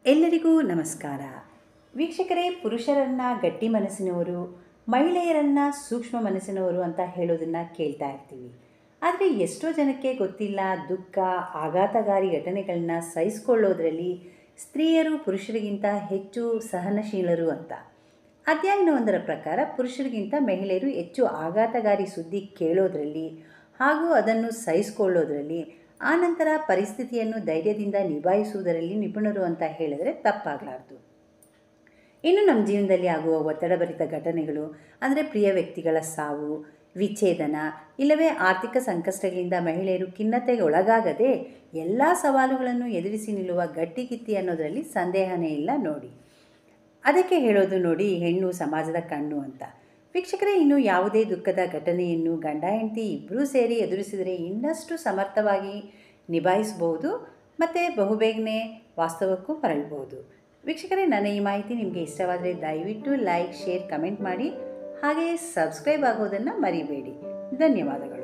ಎಲ್ಲರಿಗೂ ನಮಸ್ಕಾರ ವೀಕ್ಷಕರೇ ಪುರುಷರನ್ನು ಗಟ್ಟಿ ಮನಸ್ಸಿನವರು ಮಹಿಳೆಯರನ್ನು ಸೂಕ್ಷ್ಮ ಮನಸ್ಸಿನವರು ಅಂತ ಹೇಳೋದನ್ನು ಕೇಳ್ತಾ ಇರ್ತೀವಿ ಆದರೆ ಎಷ್ಟೋ ಜನಕ್ಕೆ ಗೊತ್ತಿಲ್ಲ ದುಃಖ ಆಘಾತಕಾರಿ ಘಟನೆಗಳನ್ನ ಸಹಿಸ್ಕೊಳ್ಳೋದ್ರಲ್ಲಿ ಸ್ತ್ರೀಯರು ಪುರುಷರಿಗಿಂತ ಹೆಚ್ಚು ಸಹನಶೀಲರು ಅಂತ ಅಧ್ಯಯನವೊಂದರ ಪ್ರಕಾರ ಪುರುಷರಿಗಿಂತ ಮಹಿಳೆಯರು ಹೆಚ್ಚು ಆಘಾತಕಾರಿ ಸುದ್ದಿ ಕೇಳೋದ್ರಲ್ಲಿ ಹಾಗೂ ಅದನ್ನು ಸಹಿಸಿಕೊಳ್ಳೋದ್ರಲ್ಲಿ ಆನಂತರ ಪರಿಸ್ಥಿತಿಯನ್ನು ಧೈರ್ಯದಿಂದ ನಿಭಾಯಿಸುವುದರಲ್ಲಿ ನಿಪುಣರು ಅಂತ ಹೇಳಿದರೆ ತಪ್ಪಾಗಲಾರದು ಇನ್ನು ನಮ್ಮ ಜೀವನದಲ್ಲಿ ಆಗುವ ಒತ್ತಡಭರಿತ ಘಟನೆಗಳು ಅಂದರೆ ಪ್ರಿಯ ವ್ಯಕ್ತಿಗಳ ಸಾವು ವಿಚ್ಛೇದನ ಇಲ್ಲವೇ ಆರ್ಥಿಕ ಸಂಕಷ್ಟಗಳಿಂದ ಮಹಿಳೆಯರು ಖಿನ್ನತೆಗೆ ಒಳಗಾಗದೆ ಎಲ್ಲ ಸವಾಲುಗಳನ್ನು ಎದುರಿಸಿ ನಿಲ್ಲುವ ಗಟ್ಟಿಗಿತ್ತಿ ಅನ್ನೋದರಲ್ಲಿ ಸಂದೇಹನೇ ಇಲ್ಲ ನೋಡಿ ಅದಕ್ಕೆ ಹೇಳೋದು ನೋಡಿ ಹೆಣ್ಣು ಸಮಾಜದ ಕಣ್ಣು ಅಂತ ವೀಕ್ಷಕರೇ ಇನ್ನು ಯಾವುದೇ ದುಃಖದ ಘಟನೆಯನ್ನು ಗಂಡ ಹೆಂಡತಿ ಇಬ್ಬರೂ ಸೇರಿ ಎದುರಿಸಿದರೆ ಇನ್ನಷ್ಟು ಸಮರ್ಥವಾಗಿ ನಿಭಾಯಿಸ್ಬೋದು ಮತ್ತು ಬಹುಬೇಗನೆ ವಾಸ್ತವಕ್ಕೂ ಮರಳಬಹುದು ವೀಕ್ಷಕರೇ ನನ್ನ ಈ ಮಾಹಿತಿ ನಿಮಗೆ ಇಷ್ಟವಾದರೆ ದಯವಿಟ್ಟು ಲೈಕ್ ಶೇರ್ ಕಮೆಂಟ್ ಮಾಡಿ ಹಾಗೆ ಸಬ್ಸ್ಕ್ರೈಬ್ ಆಗೋದನ್ನು ಮರಿಬೇಡಿ ಧನ್ಯವಾದಗಳು